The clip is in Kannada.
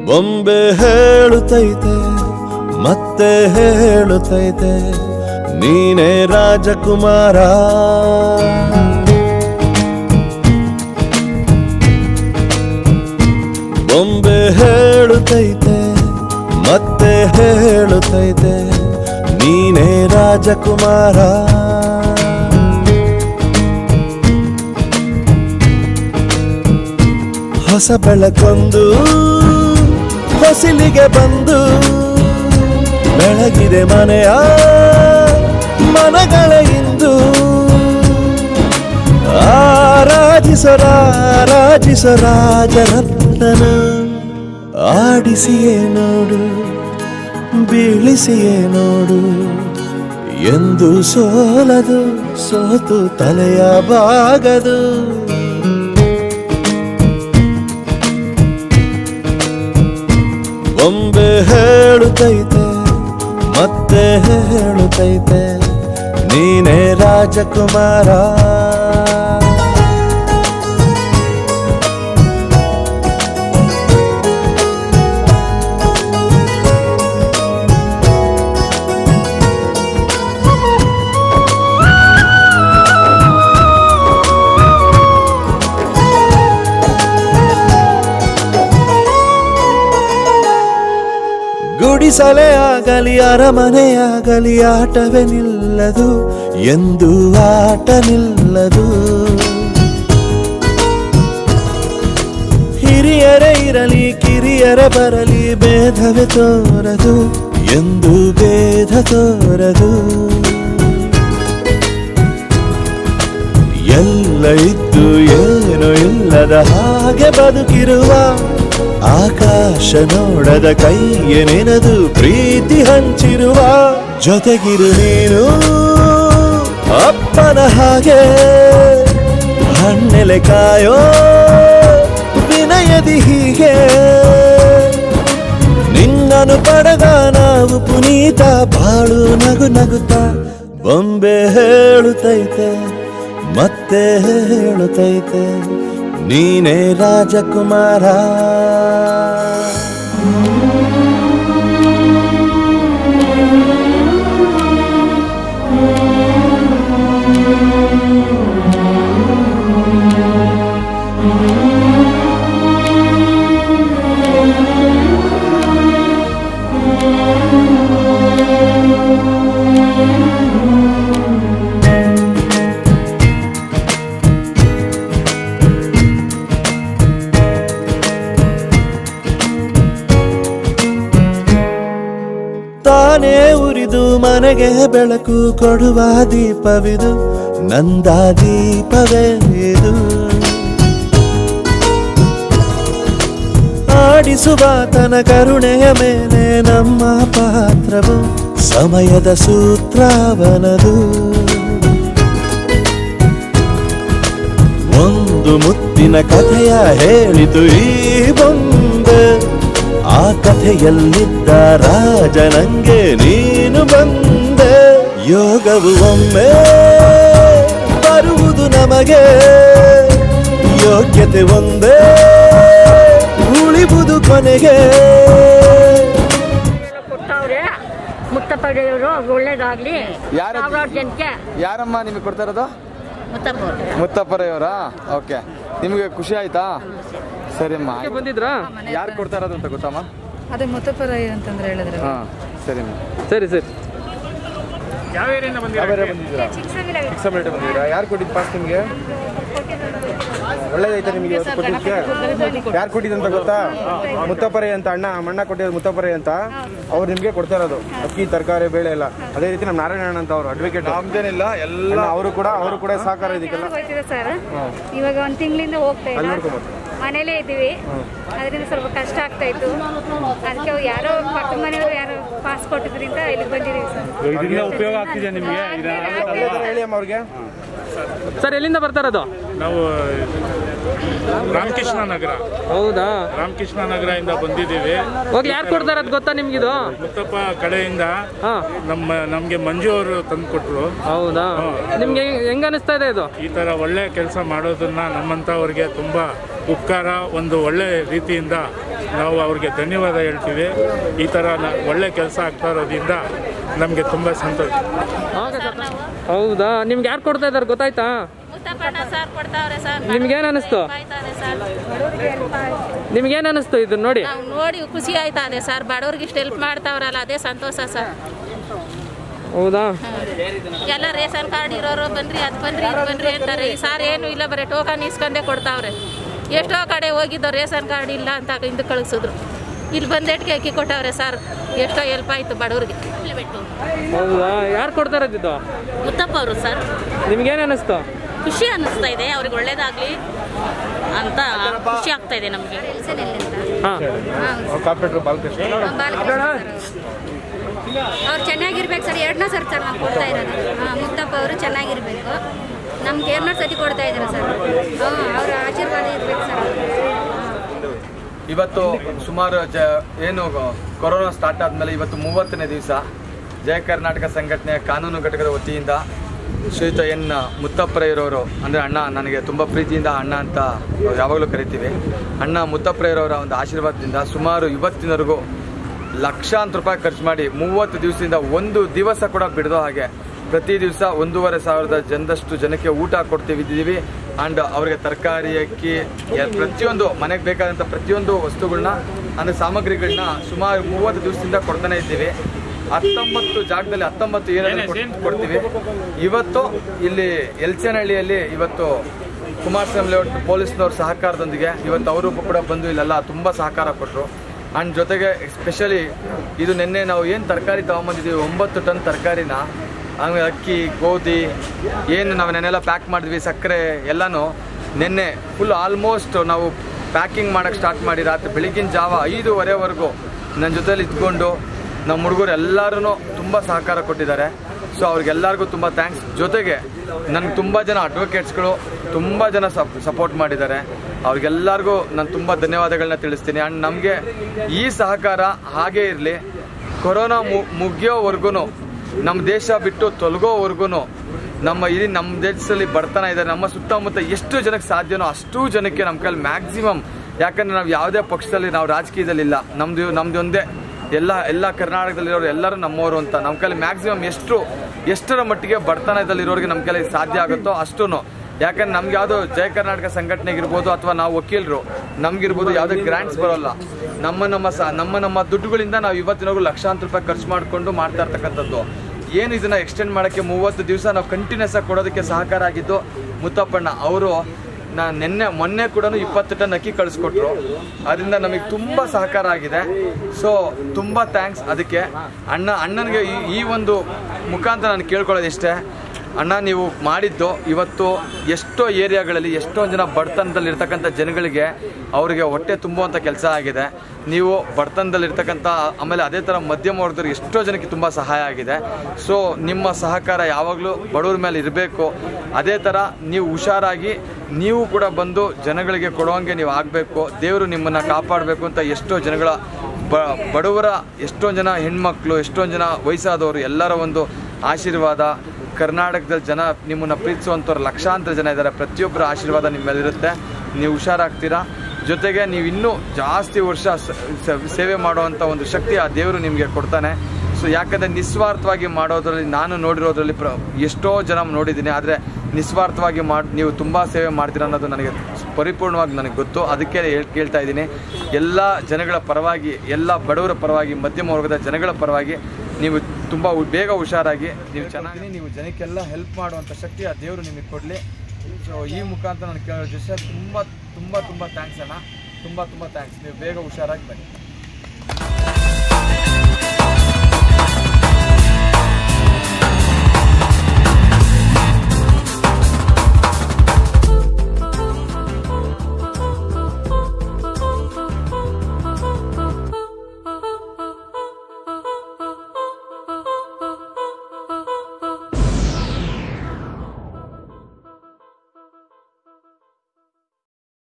ಬೊಂಬೆ ಹೇಳುತ್ತೈತೆ ಮತ್ತೆ ಹೇಳುತ್ತೈತೆ ನೀನೇ ರಾಜಕುಮಾರ ಬೊಂಬೆ ಹೇಳುತ್ತೈತೆ ಮತ್ತೆ ಹೇಳುತ್ತೈತೆ ನೀನೇ ರಾಜಕುಮಾರ ಹೊಸ ಬೆಳಕೊಂದು ಹೊಸಿಲಿಗೆ ಬಂದು ಬೆಳಗಿದೆ ಮನೆಯ ಮನಗಳ ಇಂದು ಆರಾಧಿಸರಾಜಿಸರಾಜರತ್ನ ಆಡಿಸಿಯೇ ನೋಡು ಬೀಳಿಸಿಯೇ ನೋಡು ಎಂದು ಸೋಲದು ಸೋತು ತಲೆಯ ಬಾಗದು ಬೊಂಬೆ ಹೇಳುತ್ತೈತೆ ಮತ್ತೆ ಹೇಳುತ್ತೈತೆ ನೀನೇ ರಾಜಕುಮಾರ ಗುಡಿಸಲೇ ಆಗಲಿ ಅರಮನೆಯಾಗಲಿ ಆಟವೇ ನಿಲ್ಲದು ಎಂದು ಆಟ ನಿಲ್ಲದು ಹಿರಿಯರೇ ಇರಲಿ ಕಿರಿಯರ ಬರಲಿ ಭೇದವೇ ತೋರದು ಎಂದು ಭೇದ ತೋರದು ಎಲ್ಲ ಇದ್ದು ಏನು ಇಲ್ಲದ ಹಾಗೆ ಬದುಕಿರುವ ಆಕಾಶ ನೋಡದ ಕೈಯ ನೆನೆದು ಪ್ರೀತಿ ಹಂಚಿರುವ ಜೊತೆಗಿರು ನೀನು ಅಪ್ಪನ ಹಾಗೆ ಹಣ್ಣೆಲೆ ಕಾಯೋ ವಿನಯದಿ ಹೀಗೆ ನಿನ್ನನು ಪಡೆದ ನಾವು ಪುನೀತ ಬಾಳು ನಗು ನಗುತ್ತ ಬೊಂಬೆ ಹೇಳುತ್ತೈತೆ ಮತ್ತೆ ಹೇಳುತ್ತೈತೆ ನೀನೇ ರಾಜಕುಮಾರ ತಾನೇ ಉರಿದು ಮನೆಗೆ ಬೆಳಕು ಕೊಡುವ ದೀಪವಿದು ನಂದ ದೀಪವೇ ಇದು ಆಡಿಸುವ ತನ ಕರುಣೆಯ ಮೇಲೆ ನಮ್ಮ ಪಾತ್ರವು ಸಮಯದ ಸೂತ್ರವನದು ಒಂದು ಮುತ್ತಿನ ಕಥೆಯ ಹೇಳಿತು ಈ ಬೊಂಬೆ ಆ ಕಥೆಯಲ್ಲಿದ್ದ ರಾಜ ನಂಗೆ ನೀನು ಬಂದೆ ಯೋಗವು ಒಮ್ಮೆ ಬರುವುದು ನಮಗೆ ಯೋಗ್ಯತೆ ಒಂದೇ ಉಳಿಬುದು ಕೊನೆಗೆ ಕೊಟ್ಟವ್ರೆ ಮುತ್ತಪ್ಪಡೆಯವರು ಒಳ್ಳೇದಾಗ್ಲಿ ಯಾರು? ಸಾವಿರಾರು ಜನಕ್ಕೆ ಯಾರಮ್ಮ ನಿಮಗೆ ಕೊಡ್ತಾ ಇರೋದು ಮುತ್ತಪ್ಪ ಮುತ್ತಪ್ಪರಯವರಾ ಓಕೆ ನಿಮಗೆ ಖುಷಿ ಆಯ್ತಾ ಸರಿಯಮ್ಮ ಬಂದಿದ್ರಾ ಯಾರು ಕೊಡ್ತಾ ಇರೋದು ಅಂತ ಗೊತ್ತಮ್ಮ ಅದೇ ಮುತ್ತಪ್ಪರಾಯ ಅಂತಂದ್ರೆ ಹೇಳಿದ್ರೆ ಹಾ ಸರಿಮ್ಮ ಸರಿ ಸರಿ ಯಾವ ಏರಿಯಿಂದ ಬಂದಿದ್ದೀರಾ ಚಿಕ್ಕಸಮರೇಟೆ ಬಂದಿದ್ದೀರಾ ಯಾರು ಕೊಟ್ಟಿದ್ದು ಪಾಸ್ ನಿಮಗೆ ಒಳ್ಳೇದೈತೆ ನಿಮಗೆ ಇವತ್ತು ಕೊಟ್ಟಿದ್ದಕ್ಕೆ ಯಾರು ಕೊಟ್ಟಿದ್ದಂತ ಗೊತ್ತಾ ಮುತ್ತಪರೆ ಅಂತ ಅಣ್ಣ ನಮ್ಮ ಅಣ್ಣ ಕೊಟ್ಟಿದ್ದು ಮುತ್ತಪರೆ ಅಂತ ಅವ್ರು ನಿಮಗೆ ಕೊಡ್ತಾ ಇರೋದು ಅಕ್ಕಿ ತರಕಾರಿ ಬೇಳೆ ಎಲ್ಲ ಅದೇ ರೀತಿ ನಮ್ಮ ನಾರಾಯಣ ಅಂತ ಅವರು ಅಡ್ವೊಕೇಟ್ ನಮ್ದೇನಿಲ್ಲ ಎಲ್ಲ ಅವರು ಕೂಡ ಅವರು ಕೂಡ ಸಹಕಾರ ಇದಕ್ಕೆಲ್ಲ ಹೋಗ್ತಿದೆ ಸರ್ ಇವಾಗ ಒಂದ್ ತಿಂಗಳಿಂದ ಹೋಗ್ತಾ ಅಲ್ಲಿ ಇಲ್ಲ ನೋಡ್ಕೊಂಬರ್ತೀನಿ ಮನೇಲೇ ಇದ್ದೀವಿ ಅದರಿಂದ ಸ್ವಲ್ಪ ಕಷ್ಟ ಆಗ್ತಾ ಇತ್ತು ಅದಕ್ಕೆ ಯಾರೋ ಪಕ್ಕ ಮನೆಯವರು ಯಾರೋ ಪಾಸ್ ಕೊಟ್ಟಿದ್ರಿಂದ ಇಲ್ಲಿಗೆ ಬಂದಿದ್ದೀವಿ ಸರ್ ಇದರಿಂದ ಉಪಯೋಗ ಆಗ್ತಿದೆ ನಿಮಗೆ ಅಲ್ಲೇ ಇದಾರೆ ಹೇಳಿ ಅಮ್ಮ ಅವ್ರಿಗೆ ಸರ್ ಎಲ್ಲಿಂದ ಬರ್ತಾ ಇರೋದು ನಾವು ರಾಮಕೃಷ್ಣ ನಗರ ಹೌದಾ ರಾಮಕೃಷ್ಣ ನಗರದಿಂದ ಬಂದಿದ್ದೀವಿ ಹೋಗ್ಲಿ ಯಾರು ಕೊಡ್ತಾ ಇರೋದು ಗೊತ್ತಾ ನಿಮ್ಗಿದು ಮುತ್ತಪ್ಪ ಕಡೆಯಿಂದ ಹಾ ನಮ್ಮ ನಮಗೆ ಮಂಜು ಅವರು ತಂದು ಕೊಟ್ಟರು ಹೌದಾ ನಿಮ್ಗೆ ಹೆಂಗ್- ಹೆಂಗ್ ಅನಿಸ್ತಾ ಇದೆ ಇದು ಈ ಥರ ಒಳ್ಳೆ ಕೆಲಸ ಮಾಡೋದನ್ನ ನಮ್ಮಂಥವ್ರಿಗೆ ತುಂಬ ಉಪಕಾರ ಒಂದು ಒಳ್ಳೆ ರೀತಿಯಿಂದ ನಾವು ಅವ್ರಿಗೆ ಧನ್ಯವಾದ ಹೇಳ್ತೀವಿ ಈ ಥರ ನ- ಒಳ್ಳೆ ಕೆಲಸ ಆಗ್ತಾ ಇರೋದ್ರಿಂದ ನಮಗೆ ತುಂಬ ಸಂತೋಷ ಓಕೆ ಸರ್ ಹೌದಾ ನಿಮ್ಗೆ ಯಾರು ಕೊಡ್ತಾ ಇದಾರೆ ಗೊತ್ತಾಯ್ತಾ ಮುತ್ತಪ್ಪಣ್ಣ ಸರ್ ಕೊಡ್ತಾವ್ರೆ ಸರ್ ನಿಮ್ಗೇನ್ ಅನಿಸ್ತು ಆಯ್ತಾದೆ ಸರ್ ನಿಮ್ಗೇನ್ ಅನಿಸ್ತು ಇದನ್ನ ನೋಡಿ ನಾವು ನೋಡಿ ಖುಷಿ ಆಯ್ತಾದೆ ಸರ್ ಬಡವ್ರಿಗೆ ಇಷ್ಟು ಹೆಲ್ಪ್ ಮಾಡ್ತಾವ್ರಲ್ಲ ಅದೇ ಸಂತೋಷ ಸರ್ ಹೌದಾ ಎಲ್ಲ ರೇಷನ್ ಕಾರ್ಡ್ ಇರೋರು ಬನ್ರಿ ಅದು ಬನ್ರಿ ಇದು ಬನ್ರಿ ಅಂತಾರೆ ಈ ಸಾರ್ ಏನು ಇಲ್ಲ ಬರೀ ಟೋಕನ್ ಇಸ್ಕೊಂಡೇ ಕೊಡ್ತಾವ್ರೆ ಎಷ್ಟೋ ಕಡೆ ಹೋಗಿದ್ದೋ ರೇಷನ್ ಕಾರ್ಡ್ ಇಲ್ಲ ಅಂತ ಹಿಂದೆ ಕಳಿಸಿದ್ರು ಇಲ್ಲಿ ಬಂದೇಟ್ಗೆ ಅಕ್ಕಿ ಕೊಟ್ಟವ್ರೆ ಸರ್ ಎಷ್ಟೋ ಹೆಲ್ಪ್ ಆಯ್ತು ಬಡವ್ರಿಗೆ ಹೌದಾ ಯಾರು ಕೊಡ್ತಾ ಇರೋದು ಇದು ಮುತ್ತಪ್ಪ ಅವರು ಸರ್ ನಿಮ್ಗೇನ್ ಅನಿಸ್ತು ಖುಷಿ ಅನ್ನಿಸ್ತಾ ಇದೆ ಅವ್ರಿಗೆ ಒಳ್ಳೇದಾಗ್ಲಿ ಅಂತ ಖುಷಿ ಆಗ್ತಾ ಇದೆ ನಮಗೆ ಹಾ ಕಾರ್ಪೊರೇಟರ್ ಬಾಲಕೃಷ್ಣ ಅವ್ರು ಚೆನ್ನಾಗಿರ್ಬೇಕು ಸರ್ ಎರಡನೇ ಸರ್ ಸರ್ ನಾವು ಕೊಡ್ತಾ ಇರೋದು ಹಾಂ ಮುತ್ತಪ್ಪ ಅವರು ಚೆನ್ನಾಗಿರ್ಬೇಕು ನಮ್ಗೆ ಎರಡನೇ ಸತಿ ಕೊಡ್ತಾ ಇದ್ದಾರೆ ಸರ್ ಹಾಂ ಅವರ ಆಶೀರ್ವಾದ ಇರ್ಬೇಕು ಸರ್ ಇವತ್ತು ಸುಮಾರು ಜ ಏನು ಕೊರೋನಾ ಸ್ಟಾರ್ಟ್ ಆದಮೇಲೆ ಇವತ್ತು ಮೂವತ್ತನೇ ದಿವಸ ಜಯ ಕರ್ನಾಟಕ ಸಂಘಟನೆಯ ಕಾನೂನು ಘಟಕದ ವತಿಯಿಂದ ಶ್ರೀಯುತ ಎನ್ ಮುತ್ತಪ್ಪರಯ್ಯರವರು ಅಂದರೆ ಅಣ್ಣ ನನಗೆ ತುಂಬ ಪ್ರೀತಿಯಿಂದ ಅಣ್ಣ ಅಂತ ಯಾವಾಗಲೂ ಕರಿತೀವಿ ಅಣ್ಣ ಮುತ್ತಪ್ಪರಯ್ಯರವರ ಒಂದು ಆಶೀರ್ವಾದದಿಂದ ಸುಮಾರು ಇವತ್ತಿನವರೆಗೂ ಲಕ್ಷಾಂತರ ರೂಪಾಯಿ ಖರ್ಚು ಮಾಡಿ ಮೂವತ್ತು ದಿವಸದಿಂದ ಒಂದು ದಿವಸ ಕೂಡ ಬಿಡದೋ ಹಾಗೆ ಪ್ರತಿ ದಿವಸ ಒಂದೂವರೆ ಸಾವಿರದ ಜನದಷ್ಟು ಜನಕ್ಕೆ ಊಟ ಕೊಡ್ತೀವಿ ಆ್ಯಂಡ್ ಅವರಿಗೆ ತರಕಾರಿ ಅಕ್ಕಿ ಎ- ಪ್ರತಿಯೊಂದು ಮನೆಗೆ ಬೇಕಾದಂಥ ಪ್ರತಿಯೊಂದು ವಸ್ತುಗಳನ್ನ ಅಂದರೆ ಸಾಮಗ್ರಿಗಳನ್ನ ಸುಮಾರು ಮೂವತ್ತು ದಿವಸದಿಂದ ಕೊಡ್ತಾನೆ ಇದ್ದೀವಿ ಹತ್ತೊಂಬತ್ತು ಜಾಗದಲ್ಲಿ ಹತ್ತೊಂಬತ್ತು ಏನಾದರೂ ಕೊಡ್ತೀವಿ ಇವತ್ತು ಇಲ್ಲಿ ಎಲ್ಚನಹಳ್ಳಿಯಲ್ಲಿ ಇವತ್ತು ಕುಮಾರಸ್ವಾಮಿ ಲೇಔಟ್ ಪೊಲೀಸ್ನವ್ರ ಸಹಕಾರದೊಂದಿಗೆ ಇವತ್ತು ಅವರು ಕೂಡ ಬಂದು ಇಲ್ಲೆಲ್ಲ ತುಂಬ ಸಹಕಾರ ಕೊಟ್ಟರು ಆ್ಯಂಡ್ ಜೊತೆಗೆ ಸ್ಪೆಷಲಿ ಇದು ನಿನ್ನೆ ನಾವು ಏನು ತರಕಾರಿ ತೊಗೊಂಬಂದಿದ್ದೀವಿ ಒಂಬತ್ತು ಟನ್ ತರಕಾರಿನ ಆಮೇಲೆ ಅಕ್ಕಿ ಗೋಧಿ ಏನು ನಾವು ನೆನ್ನೆಲ್ಲ ಪ್ಯಾಕ್ ಮಾಡಿದ್ವಿ ಸಕ್ಕರೆ ಎಲ್ಲನೂ ನಿನ್ನೆ ಫುಲ್ ಆಲ್ಮೋಸ್ಟ್ ನಾವು ಪ್ಯಾಕಿಂಗ್ ಮಾಡೋಕ್ಕೆ ಸ್ಟಾರ್ಟ್ ಮಾಡಿ ರಾತ್ರಿ ಬೆಳಗಿನ ಜಾವ ಐದೂವರೆವರೆಗೂ ನನ್ನ ಜೊತೆಲಿ ಇದ್ಕೊಂಡು ನಮ್ಮ ಹುಡುಗರು ಎಲ್ಲರೂ ತುಂಬ ಸಹಕಾರ ಕೊಟ್ಟಿದ್ದಾರೆ ಸೊ ಅವ್ರಿಗೆಲ್ಲರಿಗೂ ತುಂಬ ಥ್ಯಾಂಕ್ಸ್ ಜೊತೆಗೆ ನನಗೆ ತುಂಬ ಜನ ಅಡ್ವೊಕೇಟ್ಸ್ಗಳು ತುಂಬ ಜನ ಸಪ್ ಸಪೋರ್ಟ್ ಮಾಡಿದ್ದಾರೆ ಅವ್ರಿಗೆಲ್ಲರಿಗೂ ನಾನು ತುಂಬ ಧನ್ಯವಾದಗಳನ್ನ ತಿಳಿಸ್ತೀನಿ ಆ್ಯಂಡ್ ನಮಗೆ ಈ ಸಹಕಾರ ಹಾಗೇ ಇರಲಿ ಕೊರೋನಾ ಮು ಮುಗಿಯೋವರೆಗೂ ನಮ್ಮ ದೇಶ ಬಿಟ್ಟು ತೊಲಗೋವರೆಗೂ ನಮ್ಮ ಇಡೀ ನಮ್ಮ ದೇಶದಲ್ಲಿ ಬರ್ತಾನೆ ಇದ್ದಾರೆ ನಮ್ಮ ಸುತ್ತಮುತ್ತ ಎಷ್ಟು ಜನಕ್ಕೆ ಸಾಧ್ಯನೋ ಅಷ್ಟು ಜನಕ್ಕೆ ನಮ್ಮ ಕೈಲಿ ಮ್ಯಾಕ್ಸಿಮಮ್ ಯಾಕಂದ್ರೆ ನಾವು ಯಾವುದೇ ಪಕ್ಷದಲ್ಲಿ ನಾವು ರಾಜಕೀಯದಲ್ಲಿ ಇಲ್ಲ ನಮ್ದು ನಮ್ದು ಒಂದೇ ಎಲ್ಲ ಎಲ್ಲ ಕರ್ನಾಟಕದಲ್ಲಿರೋರು ಎಲ್ಲರೂ ನಮ್ಮವರು ಅಂತ ನಮ್ಮ ಕೈಲಿ ಮ್ಯಾಕ್ಸಿಮಮ್ ಎಷ್ಟು ಎಷ್ಟರ ಮಟ್ಟಿಗೆ ಬಡತನದಲ್ಲಿರೋರಿಗೆ ನಮ್ಮ ಕೈಲಿ ಸಾಧ್ಯ ಆಗುತ್ತೋ ಅಷ್ಟೂ ಯಾಕಂದ್ರೆ ನಮ್ಗೆ ಯಾವುದು ಜಯ ಕರ್ನಾಟಕ ಸಂಘಟನೆಗಿರ್ಬೋದು ಅಥವಾ ನಾವು ವಕೀಲರು ನಮ್ಗಿರ್ಬೋದು ಯಾವುದೇ ಗ್ರಾಂಟ್ಸ್ ಬರೋಲ್ಲ ನಮ್ಮ ನಮ್ಮ ಸ ನಮ್ಮ ನಮ್ಮ ದುಡ್ಡುಗಳಿಂದ ನಾವು ಇವತ್ತಿನವರೆಗೂ ಲಕ್ಷಾಂತರ ರೂಪಾಯಿ ಖರ್ಚು ಮಾಡಿಕೊಂಡು ಮಾಡ್ತಾ ಇರ್ತಕ್ಕಂಥದ್ದು ಏನು ಇದನ್ನ ಎಕ್ಸ್ಟೆಂಡ್ ಮಾಡೋಕ್ಕೆ ಮೂವತ್ತು ದಿವಸ ನಾವು ಕಂಟಿನ್ಯೂಸ್ ಆಗಿ ಕೊಡೋದಕ್ಕೆ ಸಹಕಾರ ಆಗಿದ್ದು ಮುತ್ತಪ್ಪಣ್ಣ ಅವರು ನಾ ನಿನ್ನೆ ಮೊನ್ನೆ ಕೂಡ ಇಪ್ಪತ್ತು ಟನ್ ಅಕ್ಕಿ ಕಳಿಸ್ಕೊಟ್ರು ಅದರಿಂದ ನಮಗೆ ತುಂಬ ಸಹಕಾರ ಆಗಿದೆ ಸೊ ತುಂಬ ಥ್ಯಾಂಕ್ಸ್ ಅದಕ್ಕೆ ಅಣ್ಣ ಅಣ್ಣನಿಗೆ ಈ ಈ ಒಂದು ಮುಖಾಂತರ ನಾನು ಕೇಳ್ಕೊಳ್ಳೋದಿಷ್ಟೇ ಅಣ್ಣ ನೀವು ಮಾಡಿದ್ದು ಇವತ್ತು ಎಷ್ಟೋ ಏರಿಯಾಗಳಲ್ಲಿ ಎಷ್ಟೊಂದು ಜನ ಬಡತನದಲ್ಲಿರ್ತಕ್ಕಂಥ ಜನಗಳಿಗೆ ಅವರಿಗೆ ಹೊಟ್ಟೆ ತುಂಬುವಂಥ ಕೆಲಸ ಆಗಿದೆ ನೀವು ಬಡತನದಲ್ಲಿರ್ತಕ್ಕಂಥ ಆಮೇಲೆ ಅದೇ ಥರ ಮಧ್ಯಮ ವರ್ಗದವ್ರಿಗೆ ಎಷ್ಟೋ ಜನಕ್ಕೆ ತುಂಬ ಸಹಾಯ ಆಗಿದೆ ಸೊ ನಿಮ್ಮ ಸಹಕಾರ ಯಾವಾಗಲೂ ಬಡವ್ರ ಮೇಲೆ ಇರಬೇಕು ಅದೇ ಥರ ನೀವು ಹುಷಾರಾಗಿ ನೀವು ಕೂಡ ಬಂದು ಜನಗಳಿಗೆ ಕೊಡುವಂಗೆ ನೀವು ಆಗಬೇಕು ದೇವರು ನಿಮ್ಮನ್ನು ಕಾಪಾಡಬೇಕು ಅಂತ ಎಷ್ಟೋ ಜನಗಳ ಬ ಬಡವರ ಎಷ್ಟೊಂದು ಜನ ಹೆಣ್ಮಕ್ಳು ಎಷ್ಟೊಂದು ಜನ ವಯಸ್ಸಾದವರು ಎಲ್ಲರ ಒಂದು ಆಶೀರ್ವಾದ ಕರ್ನಾಟಕದಲ್ಲಿ ಜನ ನಿಮ್ಮನ್ನು ಪ್ರೀತಿಸುವಂಥವ್ರು ಲಕ್ಷಾಂತರ ಜನ ಇದ್ದಾರೆ ಪ್ರತಿಯೊಬ್ಬರ ಆಶೀರ್ವಾದ ನಿಮ್ಮ ಮೇಲಿರುತ್ತೆ ನೀವು ಹುಷಾರಾಗ್ತೀರಾ ಜೊತೆಗೆ ನೀವು ಇನ್ನೂ ಜಾಸ್ತಿ ವರ್ಷ ಸ- ಸ- ಸೇವೆ ಮಾಡುವಂಥ ಒಂದು ಶಕ್ತಿ ಆ ದೇವರು ನಿಮಗೆ ಕೊಡ್ತಾನೆ ಸೊ ಯಾಕಂದರೆ ನಿಸ್ವಾರ್ಥವಾಗಿ ಮಾಡೋದ್ರಲ್ಲಿ ನಾನು ನೋಡಿರೋದ್ರಲ್ಲಿ ಪ್ರ ಎಷ್ಟೋ ಜನ ನೋಡಿದ್ದೀನಿ ಆದರೆ ನಿಸ್ವಾರ್ಥವಾಗಿ ಮಾಡಿ ನೀವು ತುಂಬ ಸೇವೆ ಮಾಡ್ತೀರ ಅನ್ನೋದು ನನಗೆ ಪರಿಪೂರ್ಣವಾಗಿ ನನಗೆ ಗೊತ್ತು ಅದಕ್ಕೆ ಹೇಳ್ ಕೇಳ್ತಾ ಇದ್ದೀನಿ ಎಲ್ಲ ಜನಗಳ ಪರವಾಗಿ ಎಲ್ಲ ಬಡವರ ಪರವಾಗಿ ಮಧ್ಯಮ ವರ್ಗದ ಜನಗಳ ಪರವಾಗಿ ನೀವು ತುಂಬ ಬೇಗ ಹುಷಾರಾಗಿ ನೀವು ಚೆನ್ನಾಗಿ ನೀವು ಜನಕ್ಕೆಲ್ಲ ಹೆಲ್ಪ್ ಮಾಡುವಂಥ ಶಕ್ತಿ ಆ ದೇವರು ನಿಮಗೆ ಕೊಡಲಿ ಸೊ ಈ ಮುಖಾಂತರ ನಾನು ಕೇಳೋ ಜೊತೆ ತುಂಬ ತುಂಬ ತುಂಬ ಥ್ಯಾಂಕ್ಸ್ ಅಣ್ಣ ತುಂಬ ತುಂಬ ಥ್ಯಾಂಕ್ಸ್ ನೀವು ಬೇಗ ಹುಷಾರಾಗಿ ಬನ್ನಿ